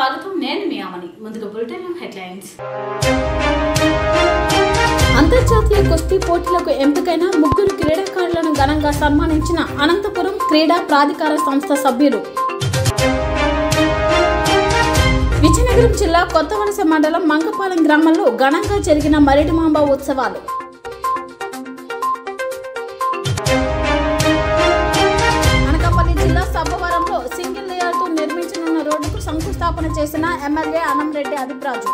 స్వాగతం నేను మీ ఆమని ముందుగా బులెటిన్ హెడ్లైన్స్ అంతర్జాతీయ కుస్తీ పోటీలకు ఎంపికైన ముగ్గురు క్రీడాకారులను ఘనంగా సన్మానించిన అనంతపురం క్రీడా ప్రాధికార సంస్థ సభ్యులు విజయనగరం జిల్లా కొత్తవలస మండలం మంగపాలెం గ్రామంలో ఘనంగా జరిగిన మరిడిమాంబ ఉత్సవాలు అనకాపల్లి జిల్లా సబ్బవరంలో సింగిల్ లేయర్తో నిర్మించనున్న రోడ్డుకు శంకుస్థాపన చేసిన ఎమ్మెల్యే అనంరెడ్డి అదిప్రాజు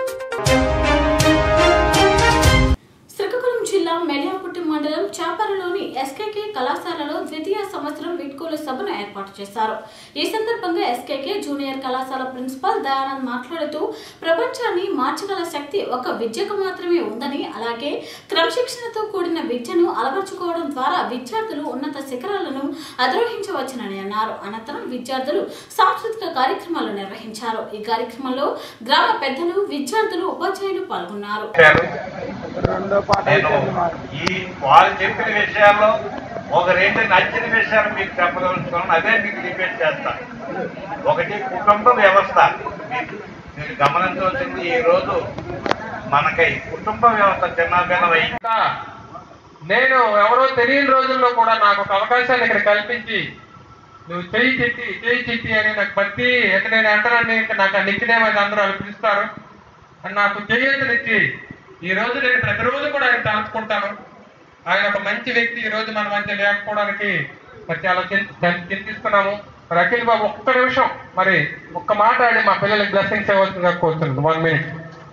శ్రీకాకుళం జిల్లా మెలియాపుట్టి మండలం చాపరలోని ఎస్కేకే కళాశాలలో ద్వితీయ సంవత్సరం వీడ్కోలు సభను ఏర్పాటు చేశారు ఈ సందర్భంగా ఎస్కేకే జూనియర్ కళాశాల ప్రిన్సిపాల్ దయానంద్ మాట్లాడుతూ ప్రపంచాన్ని మార్చగల శక్తి ఒక విద్యకు మాత్రమే ఉందని అలాగే క్రమశిక్షణతో కూడిన విద్యను అలవర్చుకోవడం ద్వారా విద్యార్థులు ఉన్నత శిఖరాలను అధిరోహించవచ్చునని అన్నారు అనంతరం విద్యార్థులు సాంస్కృతిక కార్యక్రమాలు నిర్వహించారు ఈ కార్యక్రమంలో గ్రామ పెద్దలు విద్యార్థులు ఉపాధ్యాయులు పాల్గొన్నారు నేను ఈ వాళ్ళు చెప్పిన విషయాల్లో ఒక రెండు నచ్చిన విషయాలు మీకు చెప్పదలుచుకున్నాను అదే మీకు రిపీట్ చేస్తాను ఒకటి కుటుంబ వ్యవస్థ మీకు మీరు గమనించవలసింది ఈ రోజు మనకి కుటుంబ వ్యవస్థ చిన్నభిన్నమై ఇంకా నేను ఎవరో తెలియని రోజుల్లో కూడా నాకు ఒక అవకాశాన్ని ఇక్కడ కల్పించి నువ్వు చెయ్యి చిట్టి చెయ్యి చిట్టి అని నాకు బట్టి ఎక్కడ నేను ఎంటరాన్ని ఇంకా నాకు ఆ నిచ్చినేమో అందరూ వాళ్ళు పిలుస్తారు అని నాకు చెయ్యొచ్చునిచ్చి ఈ రోజు నేను ప్రతిరోజు కూడా ఆయన తలుచుకుంటాను ఆయన ఒక మంచి వ్యక్తి ఈ రోజు మన మధ్య లేకపోవడానికి మరి చాలా చిం- చిం- చింతిస్తున్నాము మరి అఖిల్ బాబు ఒక్క నిమిషం మరి ఒక్క మాట ఆడి మా పిల్లలకి బ్లెస్సింగ్స్ ఇవ్వాల్సిందిగా కోరుతున్నాను one minute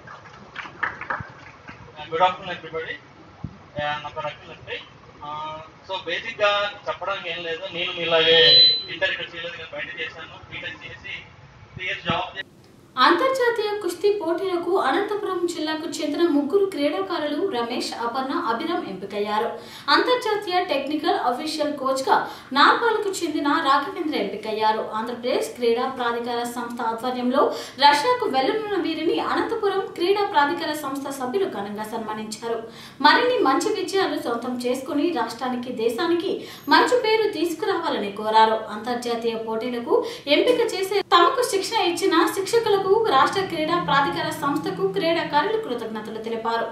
good afternoon everybody నా పేరు అఖిల్ అండి సో బేసిక్గా చెప్పడానికి ఏం లేదు నేను మీలాగే ఇంటర్ ఇక్కడ చేయలేదు కానీ బయట చేశాను బీటెక్ చేసి త్రీ ఇయర్స్ జాబ్ అంతర్జాతీయ కుస్తీ పోటీలకు అనంతపురం జిల్లాకు చెందిన ముగ్గురు క్రీడాకారులు రమేష్ అపర్ణ అభిరామ్ ఎంపికయ్యారు అంతర్జాతీయ టెక్నికల్ అఫీషియల్ కోచ్ గా నార్పాలకు చెందిన రాఘవేంద్ర ఎంపికయ్యారు ఆంధ్రప్రదేశ్ క్రీడా ప్రాధికార సంస్థ ఆధ్వర్యంలో రష్యాకు వెళ్లనున్న వీరిని అనంతపురం క్రీడా ప్రాధికార సంస్థ సభ్యులు ఘనంగా సన్మానించారు మరిన్ని మంచి విజయాలు సొంతం చేసుకుని రాష్ట్రానికి దేశానికి మంచి పేరు తీసుకురావాలని కోరారు అంతర్జాతీయ పోటీలకు ఎంపిక చేసే తమకు శిక్షణ ఇచ్చిన శిక్షకులకు రాష్ట్ర క్రీడా ప్రాధికార సంస్థకు క్రీడాకారులు కృతజ్ఞతలు తెలిపారు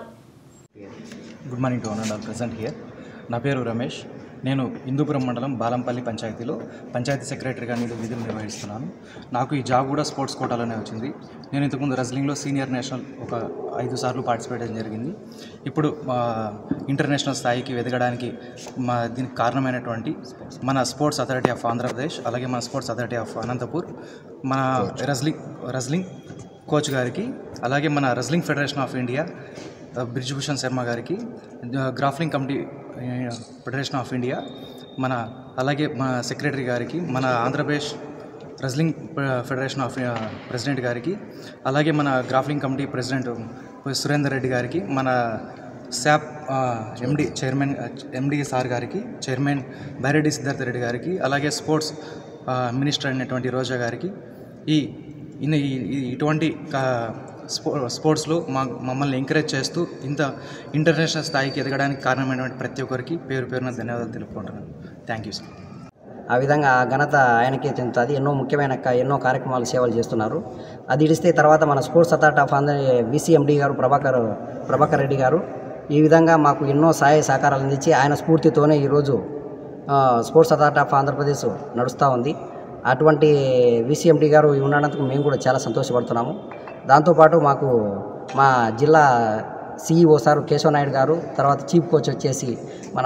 good morning to all present here నా పేరు రమేష్ నేను హిందూపురం మండలం బాలంపల్లి పంచాయతీలో పంచాయతీ సెక్రటరీగా నేను విధులు నిర్వహిస్తున్నాను నాకు ఈ జాబ్ కూడా స్పోర్ట్స్ కోటాలోనే వచ్చింది నేను ఇంతకుముందు రెజ్లింగ్లో సీనియర్ నేషనల్ ఒక ఐదు సార్లు పార్టిసిపేట్ చేయడం జరిగింది ఇప్పుడు మా ఇంటర్నేషనల్ స్థాయికి ఎదగడానికి మా దీనికి కారణమైనటువంటి మన స్పోర్ట్స్ అథారిటీ ఆఫ్ ఆంధ్రప్రదేశ్ అలాగే మన స్పోర్ట్స్ అథారిటీ ఆఫ్ అనంతపూర్ మన రెజ్లింగ్ రెజ్లింగ్ కోచ్ గారికి అలాగే మన wrestling federation of India Brijbhushan Sharma గారికి గ్రాఫ్లింగ్ కమిటీ ఆ, ఫెడరేషన్ ఆఫ్ ఇండియా మన అలాగే మన సెక్రటరీ గారికి మన ఆంధ్రప్రదేశ్ రెజ్లింగ్ ఫెడరేషన్ ఆఫ్ ఆ, ప్రెసిడెంట్ గారికి అలాగే మన grappling committee president Surender Reddy గారికి మన SAAP MD chairman MD sir గారికి చైర్మన్ బైరెడ్డి సిద్ధార్థ రెడ్డి గారికి అలాగే స్పోర్ట్స్ ఆ, మినిస్టర్ అయినటువంటి రోజా గారికి ఈ ఇన్ని ఈ- ఈ- ఇటువంటి కా- స్పో స్పోర్ట్స్లో మా మమ్మల్ని ఎంకరేజ్ చేస్తూ ఇంత ఇంటర్నేషనల్ స్థాయికి ఎదగడానికి కారణమైనటువంటి ప్రతి ఒక్కరికి పేరు పేరున ధన్యవాదాలు తెలుపుకుంటున్నాను థ్యాంక్ యూ సార్ ఆ విధంగా ఆ ఘనత ఆయనకే చెందుతుంది ఎన్నో ముఖ్యమైన క- ఎన్నో కార్యక్రమాలు సేవలు చేస్తున్నారు అది ఇడిస్తే తర్వాత మన sports authority of Andhra VC MD గారు ప్రభాకర్ ప్రభాకర్ రెడ్డి గారు ఈ విధంగా మాకు ఎన్నో సహాయ సహకారాలు అందించి ఆయన స్ఫూర్తితోనే ఈరోజు ఆ, స్పోర్ట్స్ అథారిటీ ఆఫ్ ఆంధ్రప్రదేశ్ నడుస్తూ ఉంది అటువంటి విసిఎండి గారు ఉన్నందుకు మేము కూడా చాలా సంతోషపడుతున్నాము దాంతోపాటు మాకు మా జిల్లా సిఇఓ సార్ కేశవ నాయుడు గారు తర్వాత చీఫ్ కోచ్ వచ్చేసి మన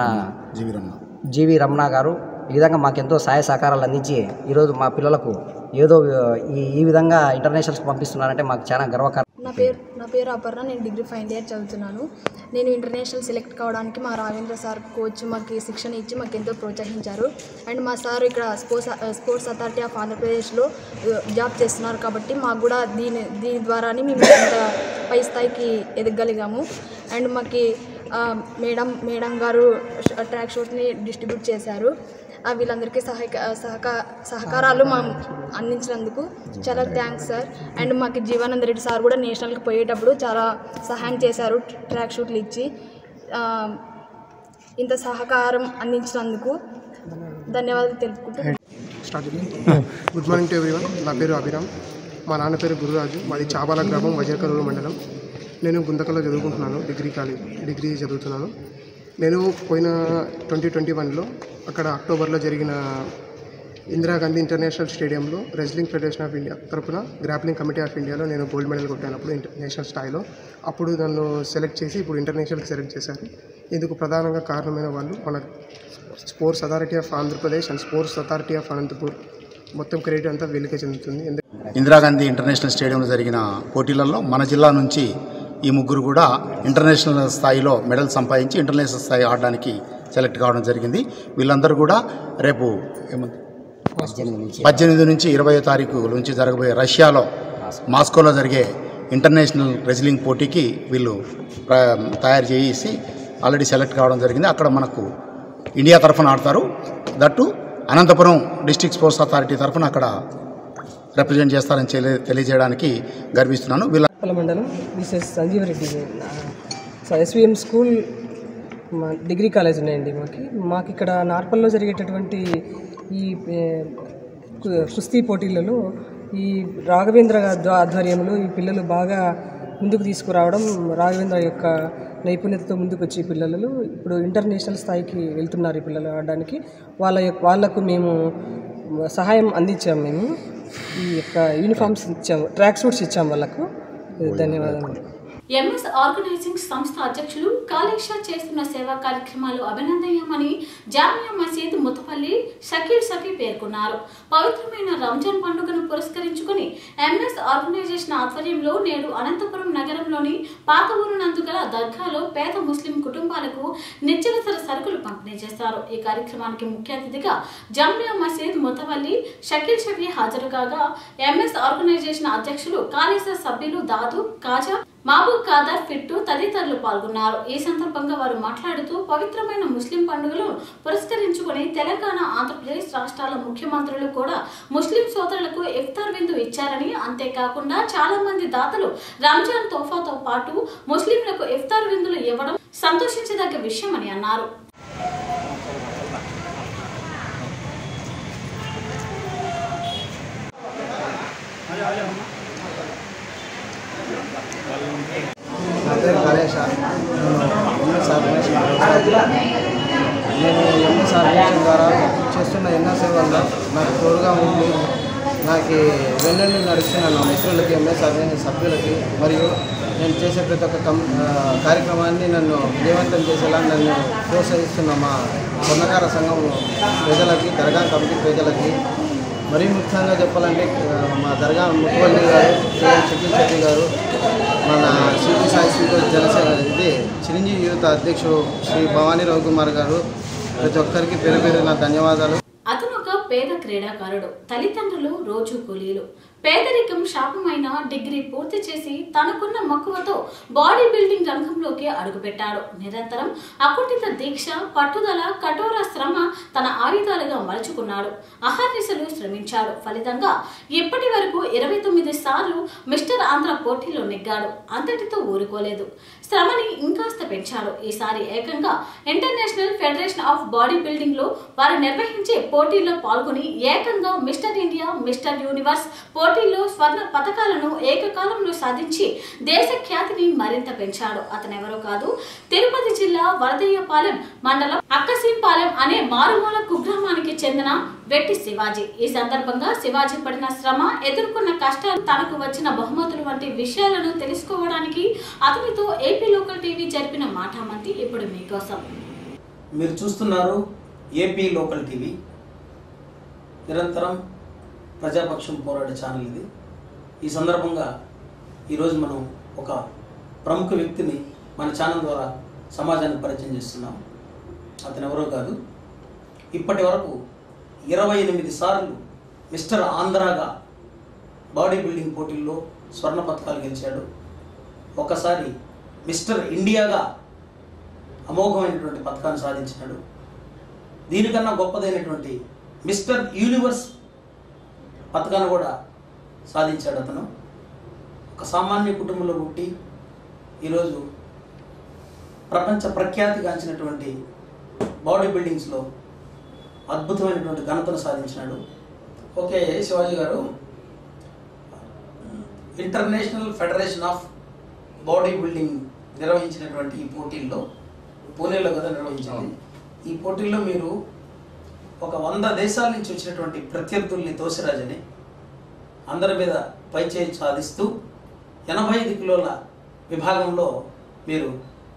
జీవి రమణ గారు ఈ విధంగా మాకెంతో సహాయ సహకారాలు అందించి ఈరోజు మా పిల్లలకు ఏదో ఈ ఈ విధంగా ఇంటర్నేషనల్స్కి పంపిస్తున్నారంటే మాకు చాలా గర్వకారణం నా పేరు నా పేరు అపర్ణ నేను డిగ్రీ ఫైనల్ ఇయర్ చదువుతున్నాను నేను ఇంటర్నేషనల్ సెలెక్ట్ కావడానికి మా రావేంద్ర సార్ కోచ్ మాకు శిక్షణ ఇచ్చి మాకు ఎంతో ప్రోత్సహించారు అండ్ మా సార్ ఇక్కడ స్పోర్ట్స్ స్పోర్ట్స్ అథారిటీ ఆఫ్ ఆంధ్రప్రదేశ్లో ఆ, జాబ్ చేస్తున్నారు కాబట్టి మాకు కూడా దీని దీని ద్వారానే మేము ఇంత పై స్థాయికి ఎదగలిగాము అండ్ మాకు ఆ, మేడం మేడం గారు ష- ట్రాక్ షూట్ని డిస్ట్రిబ్యూట్ చేశారు ఆ, వీళ్ళందరికీ సహాయక సహక సహకారాలు మా అందించినందుకు చాలా థ్యాంక్స్ సార్ అండ్ మాకు జీవానంద రెడ్డి సార్ కూడా నేషనల్కి పోయేటప్పుడు చాలా సహాయం చేశారు ట్రాక్ షూట్లు ఇచ్చి ఆ, ఇంత సహకారం అందించినందుకు ధన్యవాదాలు తెలుపుకుంటూ గుడ్ మార్నింగ్ టు ఎవ్రీవన్ నా పేరు అభిరామ్ మా నాన్న పేరు గురురాజు మాది చాబాల గ్రామం వజరకరూరు మండలం నేను గుంతకల్లో చదువుకుంటున్నాను డిగ్రీ కాలేజ్ డిగ్రీ చదువుతున్నాను నేను పోయిన ట్వంటీ ట్వంటీ వన్లో అక్కడ అక్టోబర్లో జరిగిన ఇందిరాగాంధీ ఇంటర్నేషనల్ స్టేడియంలో రెజ్లింగ్ ఫెడరేషన్ ఆఫ్ ఇండియా తరపున గ్రాప్లింగ్ కమిటీ ఆఫ్ ఇండియాలో నేను గోల్డ్ మెడల్ కొట్టానప్పుడు ఇంటర్నేషనల్ స్థాయిలో అప్పుడు నన్ను సెలెక్ట్ చేసి ఇప్పుడు ఇంటర్నేషనల్కి సెలెక్ట్ చేశారు ఇందుకు ప్రధానంగా కారణమైన వాళ్ళు మన sports authority of Andhra Pradesh and sports authority of Anantapur మొత్తం క్రెడిట్ అంతా వీళ్ళకే చెందుతుంది ఎందుకంటే ఇందిరాగాంధీ ఇంటర్నేషనల్ స్టేడియంలో జరిగిన పోటీలలో మన జిల్లా నుంచి ఈ ముగ్గురు కూడా ఇంటర్నేషనల్ స్థాయిలో మెడల్ సంపాదించి ఇంటర్నేషనల్ స్థాయి ఆడడానికి సెలెక్ట్ కావడం జరిగింది వీళ్ళందరూ కూడా రేపు ఏమంది పద్దెనిమిది నుంచి ఇరవై తారీఖు నుంచి జరగబోయే రష్యాలో మాస్కోలో జరిగే ఇంటర్నేషనల్ రెజ్లింగ్ పోటీకి వీళ్ళు ప్ర- తయారు చేసి ఆల్రెడీ సెలెక్ట్ కావడం జరిగింది అక్కడ మనకు ఇండియా తరఫున ఆడతారు that Anantapuram district sports authority తరఫున అక్కడ రిప్రజెంట్ చేస్తారని తెలియ- తెలియజేయడానికి గర్విస్తున్నాను వీళ్ళ ఉప్పల మండలం మిసెస్ సంజీవరెడ్డి ఎస్విఎం స్కూల్ మా డిగ్రీ కాలేజ్ ఉన్నాయండి మాకు మాకు ఇక్కడ నార్పల్లో జరిగేటటువంటి ఈ ఏ, కు- కుస్తీ పోటీలలో ఈ రాఘవేంద్ర గారి ఆధ్వర్యంలో ఈ పిల్లలు బాగా ముందుకు తీసుకురావడం రాఘవేంద్ర యొక్క నైపుణ్యతతో ముందుకు వచ్చి ఈ పిల్లలు ఇప్పుడు ఇంటర్నేషనల్ స్థాయికి వెళ్తున్నారు ఈ పిల్లలు ఆడడానికి వాళ్ళ యొక్క వాళ్ళకు మేము సహాయం అందించాము మేము ఈ యొక్క యూనిఫామ్స్ ఇచ్చాము ట్రాక్ సూట్స్ ఇచ్చాము వాళ్ళకు ధన్యవాదాలు ఎంఎస్ ఆర్గనైజింగ్ సంస్థ అధ్యక్షులు కాళేషా చేస్తున్న సేవా కార్యక్రమాలు అభినందనీయమని జామియా మసీద్ ముతపల్లి షకీల్ సఫీ పేర్కొన్నారు పవిత్రమైన రంజాన్ పండుగను పురస్కరించుకుని ఎంఎస్ ఆర్గనైజేషన్ ఆధ్వర్యంలో నేడు అనంతపురం నగరంలోని పాత ఊరు నందుగల దర్గాలో పేద ముస్లిం కుటుంబాలకు నిత్యవసర సరుకులు పంపిణీ చేశారు ఈ కార్యక్రమానికి ముఖ్య అతిథిగా జామియా మసీద్ ముతవల్లి షకీల్ షఫీ హాజరు కాగా ఎంఎస్ ఆర్గనైజేషన్ అధ్యక్షులు కాళేశా సభ్యులు దాదు కాజా మహబూబ్ ఖాదర్ ఫిట్టు తదితరులు పాల్గొన్నారు ఈ సందర్భంగా వారు మాట్లాడుతూ పవిత్రమైన ముస్లిం పండుగలు పురస్కరించుకుని తెలంగాణ ఆంధ్రప్రదేశ్ రాష్ట్రాల ముఖ్యమంత్రులు కూడా ముస్లిం సోదరులకు ఇఫ్తార్ విందు ఇచ్చారని అంతేకాకుండా చాలా మంది దాతలు రంజాన్ తోఫాతో పాటు ముస్లింలకు ఇఫ్తార్ విందులు ఇవ్వడం సంతోషించదగ్గ విషయమని అన్నారు నా పేరు గణేష నేను ఎంఎస్ ఆర్గనైజేషన్ వ్యవసాయకుడు. నేను ఎంఎస్ ఆర్గనైజేషన్ ద్వారా చేస్తున్న ఎన్నో సేవల్లో నాకు తోడుగా ఉండి నాకు వెన్నండి నడుస్తున్న నా మిత్రులకి ఎంఎస్ ఆర్గనైజేషన్ సభ్యులకి మరియు నేను చేసే ప్రతి ఒక్క కం ఆ, కార్యక్రమాన్ని నన్ను విజయవంతం చేసేలా నన్ను ప్రోత్సహిస్తున్న మా స్వర్ణకార సంఘం ప్రజలకి దర్గా కమిటీ ప్రజలకి మరీ ముఖ్యంగా చెప్పాలంటే ఆ, మా దర్గా ముఖ్యమంత్రి గారు కేఎం షకీల్ శెట్టి గారు మన సిపి సాయి శ్రీతో జనసేన ఇది చిరంజీవి యువత అధ్యక్షుడు శ్రీ భవానీ రవికుమార్ గారు ప్రతి ఒక్కరికి పేరు పేరు నా ధన్యవాదాలు అతను ఒక పేద క్రీడాకారుడు తల్లిదండ్రులు రోజు కూలీలు పేదరికం శాపమైన డిగ్రీ పూర్తి చేసి తనకున్న మక్కువతో బాడీ బిల్డింగ్ రంగంలోకి అడుగుపెట్టాడు నిరంతరం అకుంఠిత దీక్ష పట్టుదల కఠోర శ్రమ తన ఆయుధాలుగా మలుచుకున్నాడు అహర్నిశలు శ్రమించాడు ఫలితంగా ఇప్పటి వరకు ఇరవై తొమ్మిది సార్లు మిస్టర్ ఆంధ్ర పోటీలో నెగ్గాడు అంతటితో ఊరుకోలేదు శ్రమని ఇంకాస్త పెంచాడు ఈసారి ఏకంగా international federation of body building లో వారు నిర్వహించే పోటీల్లో పాల్గొని ఏకంగా మిస్టర్ ఇండియా మిస్టర్ యూనివర్స్ పోటీల్లో స్వర్ణ పథకాలను ఏకకాలంలో సాధించి దేశ ఖ్యాతిని మరింత పెంచాడు అతనెవరో కాదు తిరుపతి జిల్లా వరదయ్యపాలెం మండలం అక్కసీపాలెం అనే మారుమూల కుగ్రామానికి చెందిన వెట్టి శివాజీ ఈ సందర్భంగా శివాజీ పడిన శ్రమ ఎదుర్కొన్న కష్టాలు తనకు వచ్చిన బహుమతులు వంటి విషయాలను తెలుసుకోవడానికి అతనితో ఏపీ లోకల్ టీవీ జరిపిన మాటామంతి ఇప్పుడు మీకోసం మీరు చూస్తున్నారు ఏపీ లోకల్ టీవీ నిరంతరం ప్రజాపక్షం పోరాడే ఛానల్ ఇది ఈ సందర్భంగా ఈరోజు మనం ఒక ప్రముఖ వ్యక్తిని మన ఛానల్ ద్వారా సమాజానికి పరిచయం చేస్తున్నాం అతను ఎవరో కాదు ఇప్పటి వరకు ఇరవై ఎనిమిది సార్లు మిస్టర్ ఆంధ్రాగా బాడీ బిల్డింగ్ పోటీల్లో స్వర్ణ పథకాలు గెలిచాడు ఒకసారి మిస్టర్ ఇండియాగా అమోఘమైనటువంటి పథకాన్ని సాధించినాడు దీనికన్నా గొప్పదైనటువంటి మిస్టర్ యూనివర్స్ పథకాన్ని కూడా సాధించాడు అతను ఒక సామాన్య కుటుంబంలో పుట్టి ఈరోజు ప్రపంచ ప్రఖ్యాతిగాంచినటువంటి బాడీ బిల్డింగ్స్లో అద్భుతమైనటువంటి ఘనతను సాధించినాడు ఓకే శివాజీ గారు international federation of body building నిర్వహించినటువంటి ఈ పోటీల్లో పూణేలో కదా నిర్వహించింది ఈ పోటీల్లో మీరు ఒక వంద దేశాల నుంచి వచ్చినటువంటి ప్రత్యర్థుల్ని తోసిరాజని అందరి మీద పైచేయి సాధిస్తూ ఎనభై ఐదు కిలోల విభాగంలో మీరు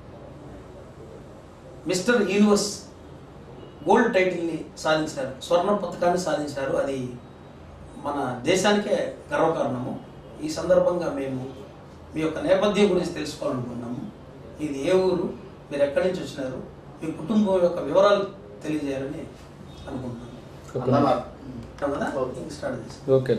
మిస్టర్ యూనివర్స్ గోల్డ్ టైటిల్ని సాధించినారు స్వర్ణ పథకాన్ని సాధించినారు అది మన దేశానికే గర్వకారణము ఈ సందర్భంగా మేము మీ యొక్క నేపథ్యం గురించి తెలుసుకోవాలనుకున్నాము ఇది ఏ ఊరు మీరు ఎక్కడి నుంచి వచ్చినారు మీ కుటుంబం యొక్క వివరాలు తెలియజేయాలని అనుకుంటున్నాను అన్న నా- కదా స్టార్ట్ చేసి ఓకే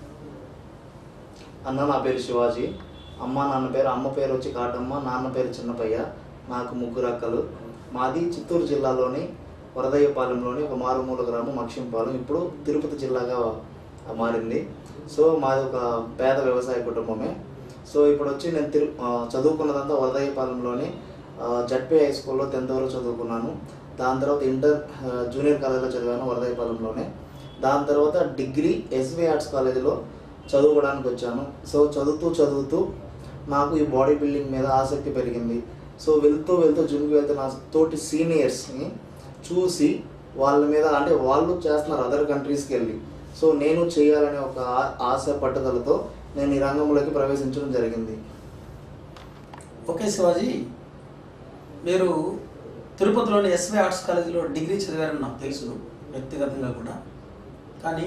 అన్న నా పేరు శివాజీ అమ్మ నాన్న పేరు అమ్మ పేరు వచ్చి కాటమ్మ నాన్న పేరు చిన్నపయ్య నాకు ముగ్గురు అక్కలు మాది చిత్తూరు జిల్లాలోని వరదయ్యపాలెంలోని ఒక మారుమూల గ్రామం మక్షింపాలెం ఇప్పుడు తిరుపతి జిల్లాగా మారింది సో మాది ఒక పేద వ్యవసాయ కుటుంబమే సో ఇప్పుడు వచ్చి నేను తిరు ఆ, చదువుకున్నదంతా వరదయ్యపాలెంలోని జడ్పీ హై స్కూల్లో టెన్త్ వరకు చదువుకున్నాను దాని తర్వాత ఇంటర్ ఆ, జూనియర్ కాలేజీలో చదివాను వరదయ్యపాలెంలోనే దాని తర్వాత డిగ్రీ ఎస్వి ఆర్ట్స్ కాలేజీలో చదువుకోవడానికి వచ్చాను సో చదువుతూ చదువుతూ నాకు ఈ బాడీ బిల్డింగ్ మీద ఆసక్తి పెరిగింది సో వెళ్తూ వెళ్తూ జిమ్కి వెళ్తూ నా తోటి సీనియర్స్ని చూసి వాళ్ళ మీద అంటే వాళ్ళు చేస్తున్నారు అదర్ కంట్రీస్కి వెళ్ళి సో నేను చేయాలనే ఒక ఆ- ఆశ పట్టుదలతో నేను ఈ రంగంలోకి ప్రవేశించడం జరిగింది ఓకే శివాజీ మీరు తిరుపతిలోని ఎస్వి ఆర్ట్స్ కాలేజీలో డిగ్రీ చదివారని నాకు తెలుసు వ్యక్తిగతంగా కూడా కానీ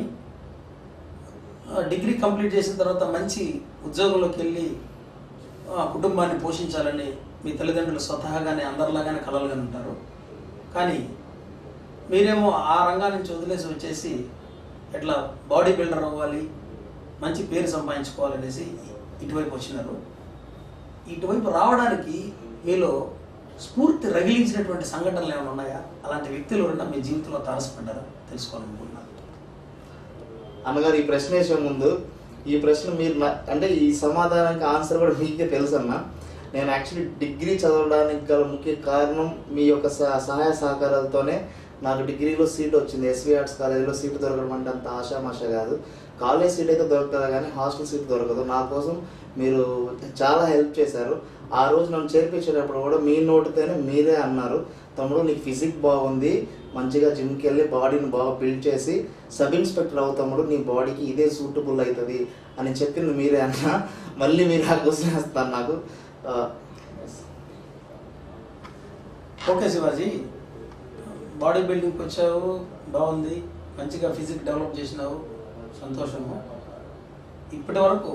ఆ, డిగ్రీ కంప్లీట్ చేసిన తర్వాత మంచి ఉద్యోగంలోకి వెళ్ళి ఆ, కుటుంబాన్ని పోషించాలని మీ తల్లిదండ్రులు స్వతహాగానే అందరిలాగానే కలలుగానే ఉంటారు కానీ మీరేమో ఆ రంగా నుంచి వదిలేసి వచ్చేసి ఎట్లా బాడీ బిల్డర్ అవ్వాలి మంచి పేరు సంపాదించుకోవాలనేసి ఇటువైపు వచ్చినారు ఇటువైపు రావడానికి మీలో స్ఫూర్తి రగిలించినటువంటి సంఘటనలు ఏమైనా ఉన్నాయా అలాంటి వ్యక్తులు ఎవరైనా మీ జీవితంలో తారసపడ్డారా తెలుసుకోవాలనుకుంటున్నాను అన్నగారు ఈ ప్రశ్న వేసే ముందు ఈ ప్రశ్న మీరు నా- అంటే ఈ సమాధానానికి ఆన్సర్ కూడా మీకే తెలుసు అన్న నేను యాక్చువల్లీ డిగ్రీ చదవడానికి గల ముఖ్య కారణం మీ యొక్క సహ- సహాయ సహకారాలతోనే నాకు డిగ్రీలో సీట్ వచ్చింది ఎస్వి ఆర్ట్స్ కాలేజీలో సీట్ దొరకడం అంటే అంత ఆశామాష కాదు కాలేజ్ సీట్ అయితే దొరకదు కానీ హాస్టల్ సీట్ దొరకదు నా కోసం మీరు చాలా హెల్ప్ చేశారు ఆ రోజు నన్ను చేర్పించేటప్పుడు కూడా మీ నోటితోనే మీరే అన్నారు తమ్ముడు నీకు ఫిజిక్ బాగుంది మంచిగా జిమ్కి వెళ్ళి బాడీని బాగా బిల్డ్ చేసి సబ్ ఇన్స్పెక్టర్ అవు తమ్ముడు నీ బాడీకి ఇదే సూటబుల్ అవుతుంది అని చెప్పింది మీరే అన్న మళ్ళీ మీరు ఆ క్వశ్చన్ వేస్తాను నాకు ఆ, ఓకే శివాజీ బాడీ బిల్డింగ్కి వచ్చావు బాగుంది మంచిగా ఫిజిక్ డెవలప్ చేసినావు సంతోషము ఇప్పటి వరకు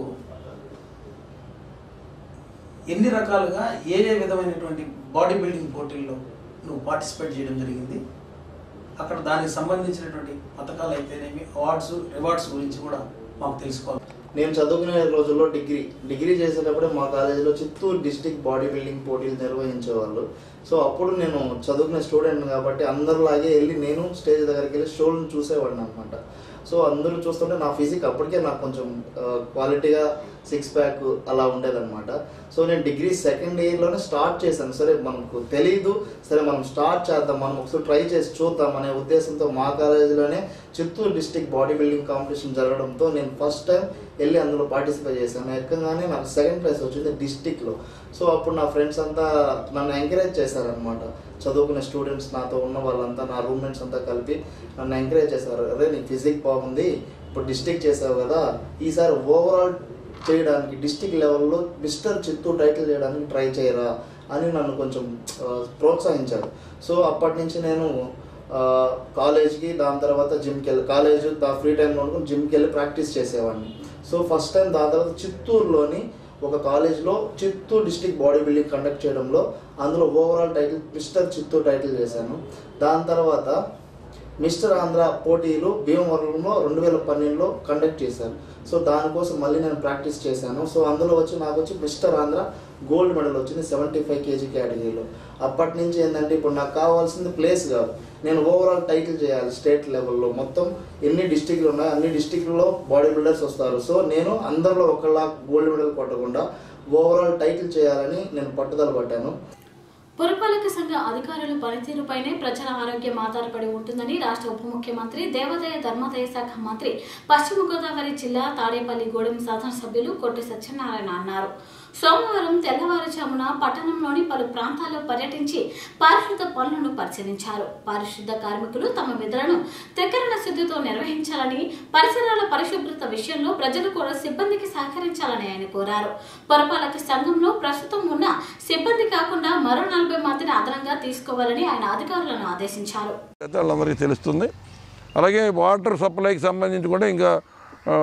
ఎన్ని రకాలుగా ఏ ఏ విధమైనటువంటి బాడీ బిల్డింగ్ పోటీల్లో నువ్వు పార్టిసిపేట్ చేయడం జరిగింది అక్కడ దానికి సంబంధించినటువంటి పథకాలు అయితేనేమి అవార్డ్స్ రివార్డ్స్ గురించి కూడా మాకు తెలుసుకోవాలి నేను చదువుకునే రోజుల్లో డిగ్రీ డిగ్రీ చేసేటప్పుడే మా కాలేజీలో చిత్తూరు డిస్టిక్ బాడీ బిల్డింగ్ పోటీలు నిర్వహించేవాళ్ళు సో అప్పుడు నేను చదువుకునే స్టూడెంట్ కాబట్టి అందరిలాగే వెళ్ళి నేను స్టేజ్ దగ్గరికి వెళ్ళి షోలను చూసేవాడిని అనమాట సో అందరూ చూస్తుంటే నా ఫిజిక్ అప్పటికే నాకు కొంచెం క్వాలిటీగా సిక్స్ ప్యాక్ అలా ఉండేదన్నమాట సో నేను డిగ్రీ సెకండ్ ఇయర్లోనే స్టార్ట్ చేశాను సరే మనకు తెలియదు సరే మనం స్టార్ట్ చేద్దాం మనం ఒకసారి ట్రై చేసి చూద్దాం అనే ఉద్దేశంతో మా కాలేజీలోనే Chittoor district body building competition జరగడంతో నేను ఫస్ట్ టైం వెళ్ళి అందులో పార్టిసిపేట్ చేశాను ఎక్కగానే నాకు సెకండ్ ప్రైజ్ వచ్చింది డిస్టిక్లో సో అప్పుడు నా ఫ్రెండ్స్ అంతా నన్ను ఎంకరేజ్ చేశారనమాట చదువుకునే స్టూడెంట్స్ నాతో ఉన్న వాళ్ళంతా నా రూమ్మేట్స్ అంతా కలిపి నన్ను ఎంకరేజ్ చేశారు అరే నీకు ఫిజిక్ బాగుంది ఇప్పుడు డిస్టిక్ చేసావు కదా ఈసారి ఓవరాల్ చేయడానికి డిస్టిక్ లెవెల్లో మిస్టర్ చిత్తూరు టైటిల్ చేయడానికి ట్రై చేయరా అని నన్ను కొంచెం ఆ, ప్రోత్సహించారు సో అప్పటి నుంచి నేను ఆ, కాలేజ్కి దాని తర్వాత జిమ్కి వెళ్ళి కాలేజ్ దా ఫ్రీ టైంలో అనుకుని జిమ్కి వెళ్ళి ప్రాక్టీస్ చేసేవాడిని సో ఫస్ట్ టైం దాని తర్వాత చిత్తూరులోని ఒక కాలేజ్లో Chittoor district body building conduct చేయడంలో అందులో overall title Mr Chittoor title చేశాను దాని తర్వాత మిస్టర్ ఆంధ్ర పోటీలు భీమవరంలో రెండు వేల పన్నెండులో కండక్ట్ చేశారు సో దానికోసం మళ్ళీ నేను ప్రాక్టీస్ చేశాను సో అందులో వచ్చి నాకు వచ్చి మిస్టర్ ఆంధ్ర గోల్డ్ మెడల్ వచ్చింది సెవెంటీ ఫైవ్ కేజీ కేటగిరీలో అప్పటి నుంచి ఏంటంటే ఇప్పుడు నాకు కావాల్సింది ప్లేస్ కాదు నేను ఓవరాల్ టైటిల్ చేయాలి స్టేట్ లెవెల్లో మొత్తం ఎన్ని డిస్టిక్లు ఉన్నాయో అన్ని డిస్టిక్లలో బాడీ బిల్డర్స్ వస్తారు సో నేను అందరిలో ఒకళ్ళ గోల్డ్ మెడల్ కొట్టకుండా ఓవరాల్ టైటిల్ చేయాలని నేను పట్టుదల పట్టాను పురపాలక సంఘ అధికారుల పనితీరుపైనే ప్రజల ఆరోగ్యం ఆధారపడి ఉంటుందని రాష్ట్ర ఉప ముఖ్యమంత్రి దేవాదాయ ధర్మాదాయ శాఖ మంత్రి పశ్చిమ గోదావరి జిల్లా తాడేపల్లి గూడెం శాసనసభ్యులు కొట్టి సత్యనారాయణ అన్నారు సోమవారం తెల్లవారుజామున పట్టణంలోని పలు ప్రాంతాల్లో పర్యటించి పారిశుద్ధ పనులను పరిశీలించారు పారిశుద్ధ కార్మికులు తమ విధులను తెక్కరణ శుద్ధితో నిర్వహించాలని పరిసరాల పరిశుభ్రత విషయంలో ప్రజలు కూడా సిబ్బందికి సహకరించాలని ఆయన కోరారు పురపాలక సంఘంలో ప్రస్తుతం ఉన్న సిబ్బంది కాకుండా మరో నలభై మందిని అదనంగా తీసుకోవాలని ఆయన అధికారులను ఆదేశించారు వాళ్ళందరికీ తెలుస్తుంది అలాగే వాటర్ సప్లైకి సంబంధించి కూడా ఇంకా ఆ,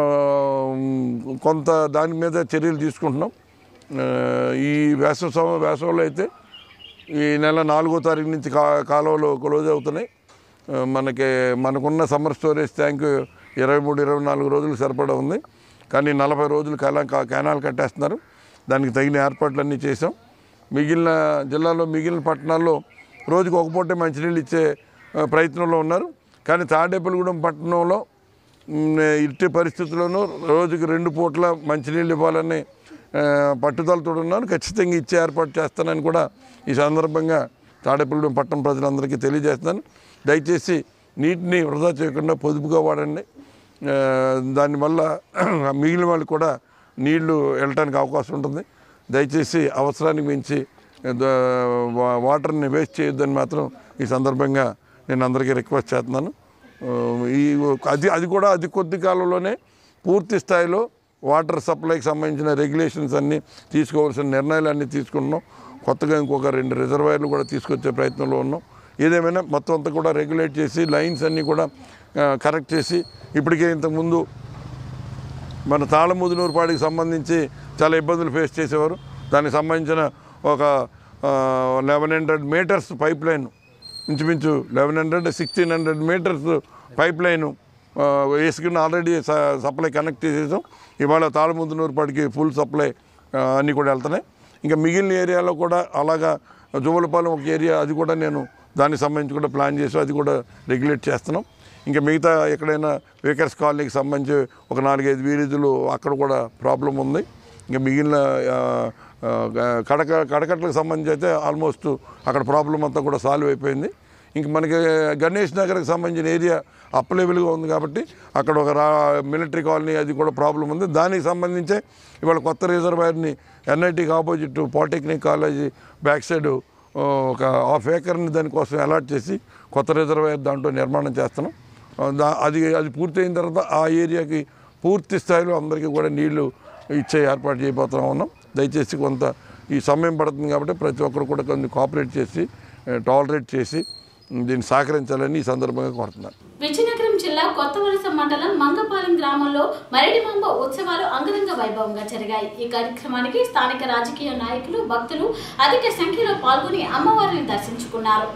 కొంత దాని మీద చర్యలు తీసుకుంటున్నాం ఆ, ఈ వేసవ సమ వేసవిలో అయితే ఈ నెల నాలుగో తారీఖు నుంచి కా కాలువలు క్లోజ్ అవుతున్నాయి ఆ, మనకి మనకున్న సమ్మర్ స్టోరేజ్ ట్యాంక్ ఇరవై మూడు ఇరవై నాలుగు రోజులు సరిపడా ఉంది కానీ నలభై రోజులు కాలా కెనాల్ కట్టేస్తున్నారు దానికి తగిన ఏర్పాట్లన్నీ చేసాం మిగిలిన జిల్లాలో మిగిలిన పట్టణాల్లో రోజుకు ఒక పూటే మంచినీళ్ళు ఇచ్చే ఆ, ప్రయత్నంలో ఉన్నారు కానీ తాడేపల్లిగూడెం పట్టణంలో మ్, ఇట్టి పరిస్థితుల్లోనూ రోజుకి రెండు పూట్ల మంచినీళ్ళు ఇవ్వాలని ఆ, పట్టుదలతో ఉన్నాను ఖచ్చితంగా ఇచ్చే ఏర్పాటు చేస్తానని కూడా ఈ సందర్భంగా తాడేపల్లిగూడెం పట్టణం ప్రజలందరికీ తెలియజేస్తున్నాను దయచేసి నీటిని వృధా చేయకుండా పొదుపుగా వాడండి ఆ, దానివల్ల మిగిలిన వాళ్ళు కూడా నీళ్లు వెళ్ళటానికి అవకాశం ఉంటుంది దయచేసి అవసరానికి మించి ద- వా- వాటర్ని వేస్ట్ చేయొద్దని మాత్రం ఈ సందర్భంగా నేను అందరికీ రిక్వెస్ట్ చేస్తున్నాను ఆ, ఈ అది అది కూడా అతి కొద్ది కాలంలోనే పూర్తి స్థాయిలో వాటర్ సప్లైకి సంబంధించిన రెగ్యులేషన్స్ అన్నీ తీసుకోవాల్సిన నిర్ణయాలు అన్నీ తీసుకుంటున్నాం కొత్తగా ఇంకొక రెండు రిజర్వాయర్లు కూడా తీసుకొచ్చే ప్రయత్నంలో ఉన్నాం ఏదేమైనా మొత్తం అంతా కూడా రెగ్యులేట్ చేసి లైన్స్ అన్నీ కూడా ఆ, కరెక్ట్ చేసి ఇప్పటికే ఇంతకుముందు మన తాళముదునూరుపాడికి సంబంధించి చాలా ఇబ్బందులు ఫేస్ చేసేవారు దానికి సంబంధించిన ఒక eleven hundred metres pipe line ఇంచుమించు eleven hundred sixteen hundred metres pipe line వేసుకుని ఆల్రెడీ సప్లై కనెక్ట్ చేసేసాం ఇవాళ తాళముదునూరుపాడికి ఫుల్ సప్లై ఆ, అన్నీ కూడా వెళ్తున్నాయి ఇంకా మిగిలిన ఏరియాలో కూడా అలాగా జువలపాలెం ఒక ఏరియా అది కూడా నేను దానికి సంబంధించి కూడా ప్లాన్ చేసి అది కూడా రెగ్యులేట్ చేస్తున్నాం ఇంకా మిగతా ఎక్కడైనా వేకర్స్ కాలనీకి సంబంధించి ఒక నాలుగైదు వీధులు అక్కడ కూడా ప్రాబ్లం ఉంది ఇంకా మిగిలిన ఆ, ఆ, కడక కడకట్లకు సంబంధించి అయితే ఆల్మోస్ట్ అక్కడ ప్రాబ్లం అంతా కూడా సాల్వ్ అయిపోయింది ఇంక మనకి గణేష్ నగర్కి సంబంధించిన ఏరియా అప్ లెవెల్గా ఉంది కాబట్టి అక్కడ ఒక రా మిలిటరీ కాలనీ అది కూడా ప్రాబ్లం ఉంది దానికి సంబంధించే ఇవాళ కొత్త రిజర్వాయర్ని ఎన్ఐటికి opposite polytechnic college back side ఆ, ఒక హాఫ్ ఏకర్ని దానికోసం అలాట్ చేసి కొత్త రిజర్వాయర్ దాంట్లో నిర్మాణం చేస్తున్నాం ఆ, దా అది అది పూర్తయిన తర్వాత ఆ ఏరియాకి పూర్తి స్థాయిలో అందరికీ కూడా నీళ్లు ఇచ్చే ఏర్పాటు చేయబోతున్నాం ఉన్నాం దయచేసి కొంత ఈ సమయం పడుతుంది కాబట్టి ప్రతి ఒక్కరు కూడా కొంచెం కోఆపరేట్ చేసి టాలరేట్ చేసి దీన్ని సహకరించాలని ఈ సందర్భంగా కోరుతున్నాను విజయనగరం జిల్లా కొత్త వలస మండలం మంగపాలెం గ్రామంలో మరిడిమాంబ ఉత్సవాలు అంగరంగ వైభవంగా జరిగాయి ఈ కార్యక్రమానికి స్థానిక రాజకీయ నాయకులు భక్తులు అధిక సంఖ్యలో పాల్గొని అమ్మవారిని దర్శించుకున్నారు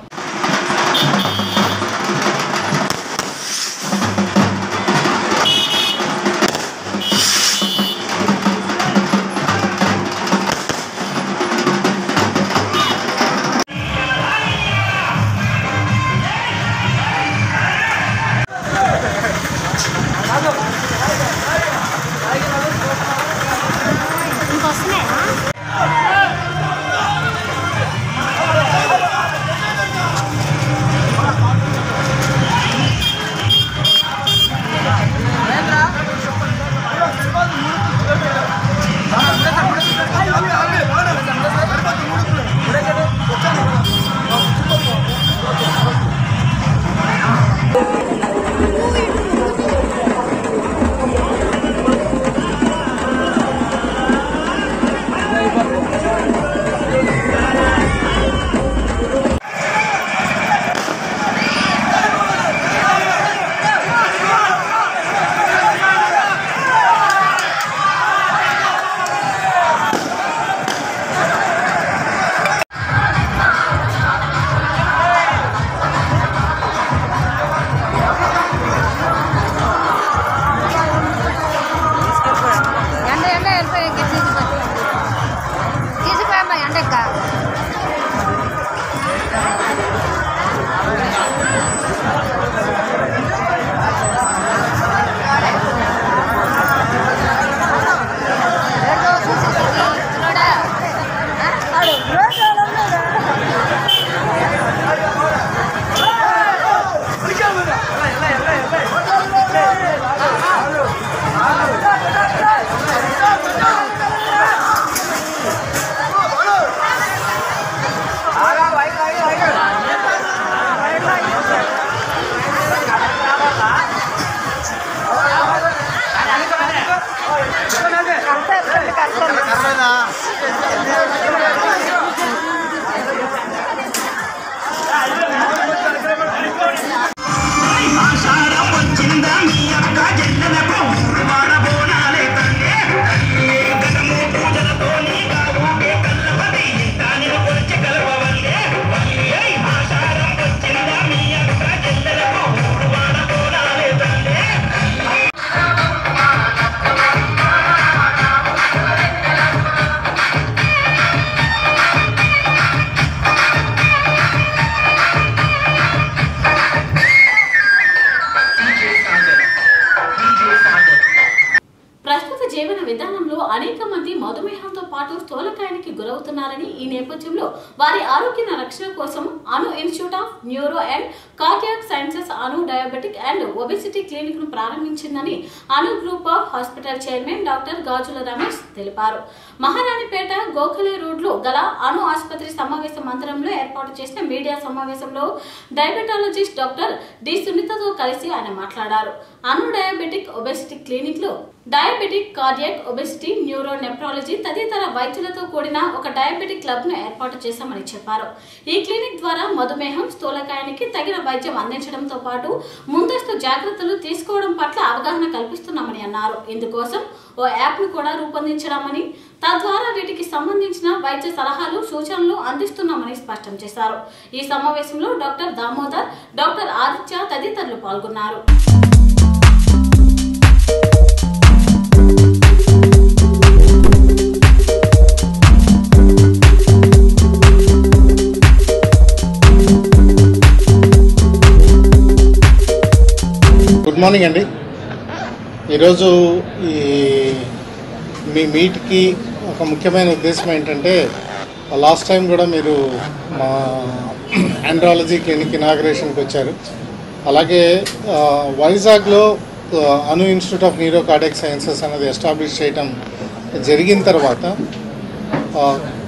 ఎండ ఎండ వెళ్ళిపోయి ఇంకా తీసుకుపోయి తీసుకుపోయమ్మా ఎండ ఇంకా రోడ్డు పాటు స్థూలకాయానికి గురవుతున్నారని ఈ నేపథ్యంలో వారి ఆరోగ్య రక్షణ కోసం Anu institute of neuro and cardiac sciences Anu diabetic and obesity clinic ను ప్రారంభించిందని Anu group of hospital chairman doctor Gajula Ramesh తెలిపారు మహారాణిపేట గోఖలే రోడ్ లో గల అను ఆసుపత్రి సమావేశ మందిరంలో ఏర్పాటు చేసిన మీడియా సమావేశంలో డయాబెటాలజిస్ట్ డాక్టర్ డి సునీతతో కలిసి ఆయన మాట్లాడారు అను డయాబెటిక్ ఒబెసిటీ క్లినిక్ లో diabetic cardiac obesity neuro nephrology తదితర వైద్యులతో కూడిన ఒక డయాబెటిక్ క్లబ్ ను ఏర్పాటు చేశామని చెప్పారు ఈ క్లినిక్ ద్వారా మధుమేహం స్థూలకాయానికి తగిన వైద్యం అందించడంతో పాటు ముందస్తు జాగ్రత్తలు తీసుకోవడం పట్ల అవగాహన కల్పిస్తున్నామని అన్నారు ఇందుకోసం ఓ యాప్ ను కూడా రూపొందించడామని తద్వారా వీటికి సంబంధించిన వైద్య సలహాలు సూచనలు అందిస్తున్నామని స్పష్టం చేశారు ఈ సమావేశంలో డాక్టర్ దామోదర్ డాక్టర్ ఆదిత్య తదితరులు పాల్గొన్నారు గుడ్ మార్నింగ్ అండి ఈరోజు ఈ మీ మీట్కి ఒక ముఖ్యమైన ఉద్దేశం ఏంటంటే లాస్ట్ టైం కూడా మీరు మా ఆండ్రాలజీ క్లినిక్ ఇనాగ్రేషన్కి వచ్చారు అలాగే ఆ, వైజాగ్లో ఆ, Anu institute of neuro cardiac sciences అనేది ఎస్టాబ్లిష్ చేయటం జరిగిన తర్వాత ఆ,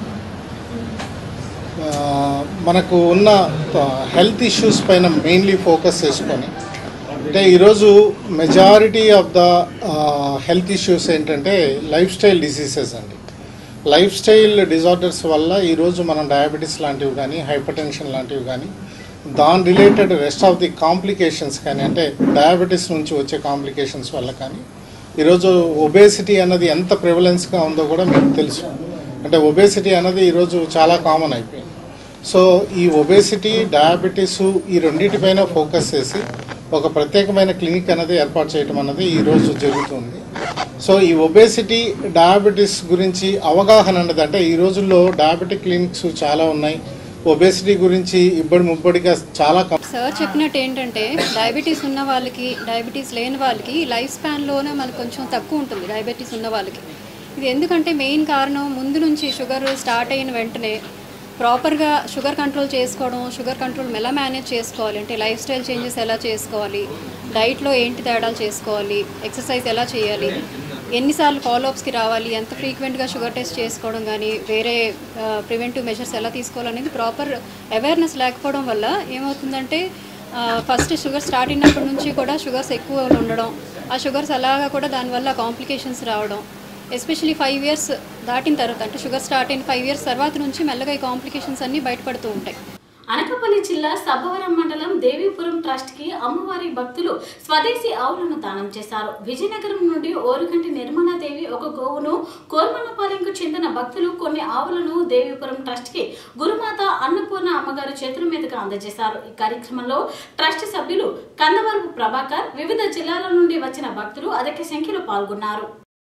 ఆ, మనకు ఉన్న హెల్త్ ఇష్యూస్ పైన మెయిన్లీ ఫోకస్ చేసుకొని అంటే ఈరోజు majority of the health issues ఏంటంటే లైఫ్ స్టైల్ డిసీజెస్ అండి లైఫ్ స్టైల్ డిజార్డర్స్ వల్ల ఈరోజు మనం డయాబెటీస్ లాంటివి కానీ హైపర్ టెన్షన్ లాంటివి కానీ దాని related rest of the complications కానీ అంటే డయాబెటీస్ నుంచి వచ్చే కాంప్లికేషన్స్ వల్ల కానీ ఈరోజు ఒబేసిటీ అన్నది ఎంత ప్రివలెన్స్గా ఉందో కూడా మీకు తెలుసు అంటే ఒబేసిటీ అన్నది ఈరోజు చాలా కామన్ అయిపోయింది సో ఈ ఒబేసిటీ డయాబెటీస్ ఈ రెండింటిపైన ఫోకస్ చేసి ఒక ప్రత్యేకమైన క్లినిక్ అనేది ఏర్పాటు చేయడం అన్నది ఈరోజు జరుగుతుంది సో ఈ ఒబేసిటీ డయాబెటీస్ గురించి అవగాహన అన్నది అంటే ఈ రోజుల్లో డయాబెటిక్ క్లినిక్స్ చాలా ఉన్నాయి ఒబేసిటీ గురించి ఇబ్బడి ముబ్బడిగా చాలా కం- సార్ చెప్పినట్టు ఏంటంటే డయాబెటీస్ ఉన్న వాళ్ళకి డయాబెటీస్ లేని వాళ్ళకి లైఫ్ స్పాన్లోనే మనకు కొంచెం తక్కువ ఉంటుంది డయాబెటీస్ ఉన్న వాళ్ళకి ఇది ఎందుకంటే మెయిన్ కారణం ముందు నుంచి షుగర్ స్టార్ట్ అయిన వెంటనే ప్రాపర్గా షుగర్ కంట్రోల్ చేసుకోవడం షుగర్ కంట్రోల్ ఎలా మేనేజ్ చేసుకోవాలి అంటే లైఫ్ స్టైల్ చేంజెస్ ఎలా చేసుకోవాలి డైట్లో ఏంటి తేడాలు చేసుకోవాలి ఎక్సర్సైజ్ ఎలా చేయాలి ఎన్నిసార్లు ఫాలోఅప్స్కి రావాలి ఎంత ఫ్రీక్వెంట్గా షుగర్ టెస్ట్ చేసుకోవడం కానీ వేరే ప్రివెంటివ్ మెజర్స్ ఎలా తీసుకోవాలనేది ప్రాపర్ అవేర్నెస్ లేకపోవడం వల్ల ఏమవుతుందంటే ఫస్ట్ షుగర్ స్టార్ట్ అయినప్పటి నుంచి కూడా షుగర్స్ ఎక్కువ ఉండడం ఆ షుగర్స్ అలాగా కూడా దానివల్ల కాంప్లికేషన్స్ రావడం ఎస్పెషలీ ఫైవ్ ఇయర్స్ దాటిన తర్వాత అంటే షుగర్ స్టార్ట్ అయిన ఫైవ్ ఇయర్స్ తర్వాత నుంచి మెల్లగా ఈ కాంప్లికేషన్స్ అన్నీ బయటపడుతూ ఉంటాయి అనకాపల్లి జిల్లా సబ్బవరం మండలం దేవీపురం ట్రస్ట్ కి అమ్మవారి భక్తులు స్వదేశీ ఆవులను దానం చేశారు విజయనగరం నుండి ఓరుగంటి నిర్మలాదేవి ఒక గోవును కోర్మన్నపాలెంకు చెందిన భక్తులు కొన్ని ఆవులను దేవీపురం ట్రస్ట్ కి గురుమాత అన్నపూర్ణ అమ్మగారు చేతుల మీదుగా అందజేశారు ఈ కార్యక్రమంలో ట్రస్ట్ సభ్యులు కందవరపు ప్రభాకర్ వివిధ జిల్లాల నుండి వచ్చిన భక్తులు అధిక సంఖ్యలో పాల్గొన్నారు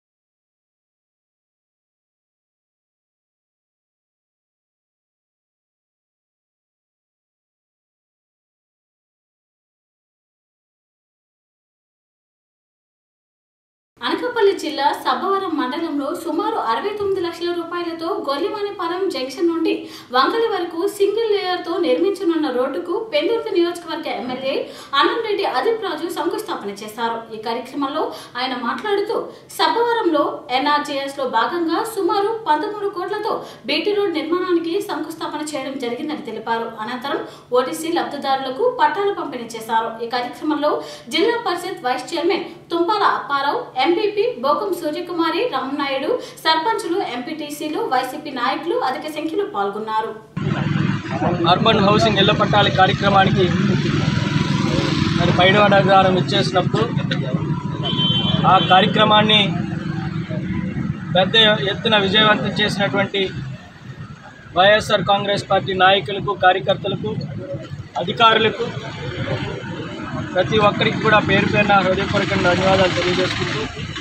అనకాపల్లి జిల్లా సబ్బవరం మండలంలో సుమారు అరవై తొమ్మిది లక్షల రూపాయలతో గొర్రెవానిపాలెం జంక్షన్ నుండి వంగలి వరకు సింగిల్ లేయర్తో నిర్మించనున్న రోడ్డుకు పెందుర్తి నియోజకవర్గ ఎమ్మెల్యే అన్నంరెడ్డి అదిప్ రాజు శంకుస్థాపన చేశారు ఈ కార్యక్రమంలో ఆయన మాట్లాడుతూ సబ్బవరంలో ఎన్ఆర్జీఎస్ లో భాగంగా సుమారు పంతొమ్మిది కోట్లతో బీటీ రోడ్ నిర్మాణానికి శంకుస్థాపన చేయడం జరిగిందని తెలిపారు అనంతరం ఓటీసీ లబ్ధిదారులకు పట్టాలు పంపిణీ చేశారు ఈ కార్యక్రమంలో zilla parishad vice chairman Tumpala Apparao MPP Bokam Suryakumari Ramanaidu సర్పంచులు ఎంపీటీసీలు వైసీపీ నాయకులు అధిక సంఖ్యలో పాల్గొన్నారు అర్బన్ హౌసింగ్ ఇళ్ల పట్టాల కార్యక్రమానికి మరి పైడవడారం ఇచ్చేసినప్పుడు ఆ కార్యక్రమాన్ని పెద్ద ఎత్తున విజయవంతం చేసినటువంటి వైఎస్ఆర్ కాంగ్రెస్ పార్టీ నాయకులకు కార్యకర్తలకు అధికారులకు ప్రతి ఒక్కరికి కూడా పేరు పేరున హృదయపూర్వక ధన్యవాదాలు తెలియజేసుకుంటూ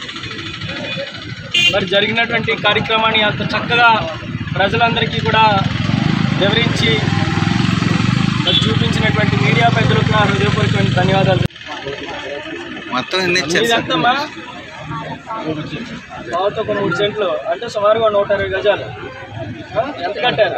మరి జరిగినటువంటి కార్యక్రమాన్ని అంత చక్కగా ప్రజలందరికీ కూడా వివరించి మరి చూపించినటువంటి మీడియా పెద్దలకు నా హృదయపూర్వకమైన ధన్యవాదాలు మొత్తం ఎన్ని ఇచ్చారు సార్ ఇదంతమ్మా బావతో ఒక మూడు సెంట్లు అంటే సుమారుగా నూట ఇరవై గజాలు ఆ? ఎంత కట్టారు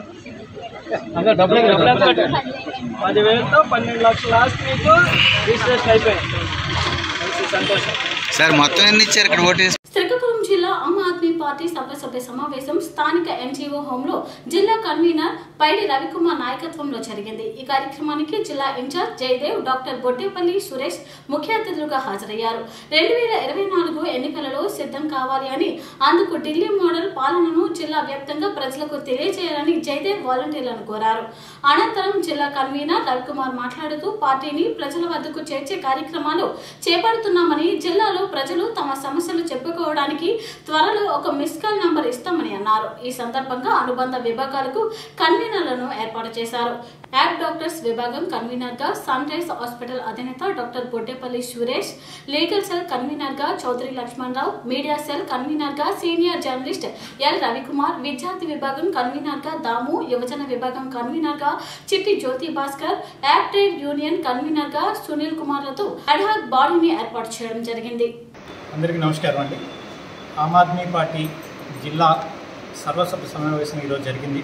డబ్బులు ఎంత కట్టారు పదివేలతో పన్నెండు లక్షల ఆస్తి మీకు రిజిస్ట్రేషన్ అయిపోయింది మంచి సంతోషం సార్ మొత్తం ఎన్ని ఇచ్చారు ఇక్కడ ఓటేసి శ్రీకాకుళం జిల్లా ఆమ్ ఆద్మీ పార్టీ సర్వసభ్య సమావేశం స్థానిక ఎన్జీఓ హోంలో జిల్లా కన్వీనర్ పైడి రవికుమార్ నాయకత్వంలో జరిగింది ఈ కార్యక్రమానికి జిల్లా ఇన్ఛార్జ్ జయదేవ్ డాక్టర్ బొట్టేపల్లి సురేష్ ముఖ్య అతిథులుగా హాజరయ్యారు రెండు వేల ఇరవై నాలుగు ఎన్నికలలో సిద్ధం కావాలి అని అందుకు ఢిల్లీ మోడల్ పాలనను జిల్లా వ్యాప్తంగా ప్రజలకు తెలియజేయాలని జయదేవ్ వాలంటీర్లను కోరారు అనంతరం జిల్లా కన్వీనర్ రవికుమార్ మాట్లాడుతూ పార్టీని ప్రజల వద్దకు చేర్చే కార్యక్రమాలు చేపడుతున్నామని జిల్లాలో ప్రజలు తమ సమస్యలు చెప్పుకోవడానికి త్వరలో ఒక మిస్ కాల్ నంబర్ ఇస్తామని అన్నారు ఈ సందర్భంగా అనుబంధ విభాగాలకు కన్వీనర్లను ఏర్పాటు చేశారు యాప్ డాక్టర్స్ విభాగం కన్వీనర్ గా సన్ రైజ్ హాస్పిటల్ అధినేత doctor Boddepalli Suresh legal cell convener గా Chowdary Lakshman Rao media cell convener గా సీనియర్ జర్నలిస్ట్ ఎల్ రవికుమార్ విద్యార్థి విభాగం కన్వీనర్ గా దాము యువజన విభాగం కన్వీనర్ గా Chitti Jyothi Bhaskar AAP trade union convener గా సునీల్ కుమార్లతో అడ్హాక్ బాడీని ఏర్పాటు చేయడం జరిగింది అందరికీ నమస్కారం అండి ఆమ్ ఆద్మీ పార్టీ జిల్లా సర్వసభ్య సమావేశం ఈరోజు జరిగింది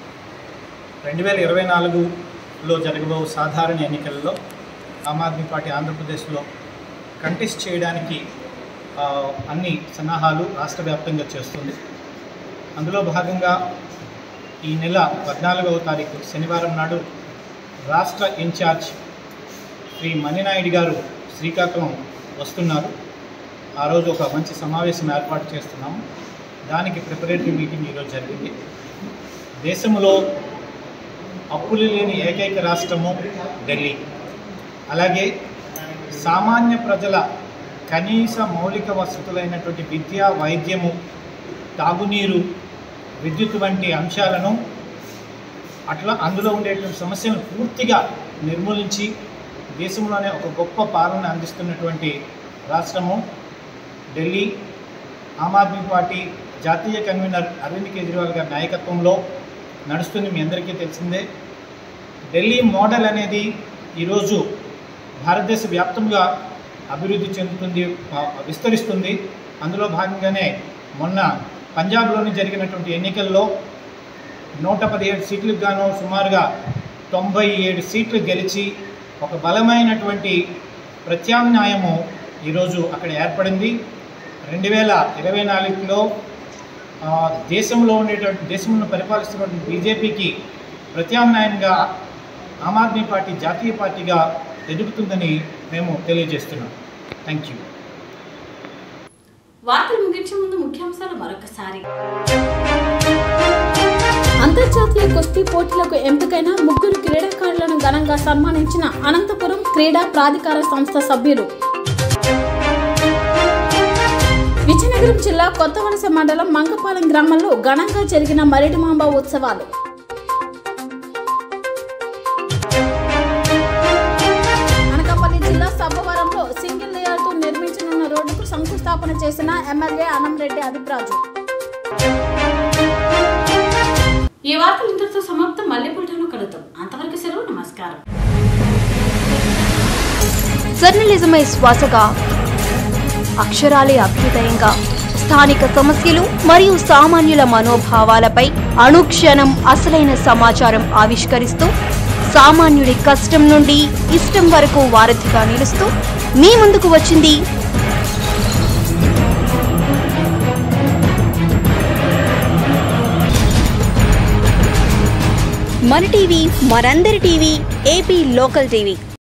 రెండు వేల ఇరవై నాలుగులో జరగబో సాధారణ ఎన్నికల్లో ఆమ్ ఆద్మీ పార్టీ ఆంధ్రప్రదేశ్లో కంటెస్ట్ చేయడానికి ఆ, అన్ని సన్నాహాలు రాష్ట్ర వ్యాప్తంగా చేస్తుంది అందులో భాగంగా ఈ నెల పద్నాలుగవ తారీఖు శనివారం నాడు రాష్ట్ర ఇన్ఛార్జ్ శ్రీ మణినాయుడు గారు శ్రీకాకుళం వస్తున్నారు ఆ రోజు ఒక మంచి సమావేశం ఏర్పాటు చేస్తున్నాము దానికి ప్రిపరేటరీ మీటింగ్ ఈరోజు జరిగింది దేశంలో అప్పులు లేని ఏకైక రాష్ట్రము ఢిల్లీ అలాగే సామాన్య ప్రజల కనీస మౌలిక వసతులైనటువంటి విద్య వైద్యము తాగునీరు విద్యుత్ వంటి అంశాలను అట్లా అందులో ఉండేటువంటి సమస్యలను పూర్తిగా నిర్మూలించి దేశంలోనే ఒక గొప్ప పాలన అందిస్తున్నటువంటి రాష్ట్రము ఢిల్లీ ఆమ్ ఆద్మీ పార్టీ జాతీయ కన్వీనర్ అరవింద్ కేజ్రీవాల్ గారి నాయకత్వంలో నడుస్తుంది మీ అందరికీ తెలిసిందే ఢిల్లీ మోడల్ అనేది ఈరోజు భారతదేశ వ్యాప్తంగా అభివృద్ధి చెందుతుంది ఆ, విస్తరిస్తుంది అందులో భాగంగానే మొన్న పంజాబ్లోని జరిగినటువంటి ఎన్నికల్లో నూట పదిహేడు సీట్లకు గాను సుమారుగా తొంభై ఏడు సీట్లు గెలిచి ఒక బలమైనటువంటి ప్రత్యామ్నాయము ఈరోజు అక్కడ ఏర్పడింది రెండు వేల ఇరవై నాలుగులో ఆ, దేశంలో ఉండేటువంటి దేశంలో పరిపాలిస్తున్నటువంటి బీజేపీకి ప్రత్యామ్నాయంగా ఆమ్ ఆద్మీ పార్టీ జాతీయ పార్టీగా ఎదుగుతుందని మేము తెలియజేస్తున్నాం థ్యాంక్ యూ వార్తలు ముగించే ముందు ముఖ్యాంశాలు మరొకసారి అంతర్జాతీయ కుస్తీ పోటీలకు ఎంపికైన ముగ్గురు క్రీడాకారులను ఘనంగా సన్మానించిన అనంతపురం క్రీడా ప్రాధికార సంస్థ సభ్యులు విజయనగరం జిల్లా కొత్తవలస మండలం మంగపాలెం గ్రామంలో ఘనంగా జరిగిన మరిడిమాంబ ఉత్సవాలు అనకాపల్లి జిల్లా సబ్బవరంలో సింగిల్ లేయర్తో నిర్మించనున్న రోడ్డుకు శంకుస్థాపన చేసిన ఎమ్మెల్యే అనంరెడ్డి అదిప్రాజు ఈ వార్తలు ఇంతటితో సమాప్తం మళ్ళీ పుల్టను కలుద్దాం అంతవరకు సెలవు నమస్కారం జర్నలిజమే శ్వాసగా అక్షరాలే అభ్యుదయంగా స్థానిక సమస్యలు మరియు సామాన్యుల మనోభావాలపై అనుక్షణం అసలైన సమాచారం ఆవిష్కరిస్తూ సామాన్యుడి కష్టం నుండి ఇష్టం వరకు వారధిగా నిలుస్తూ మీ ముందుకు వచ్చింది మన టీవీ మనందరి టీవీ ఏపీ లోకల్ టీవీ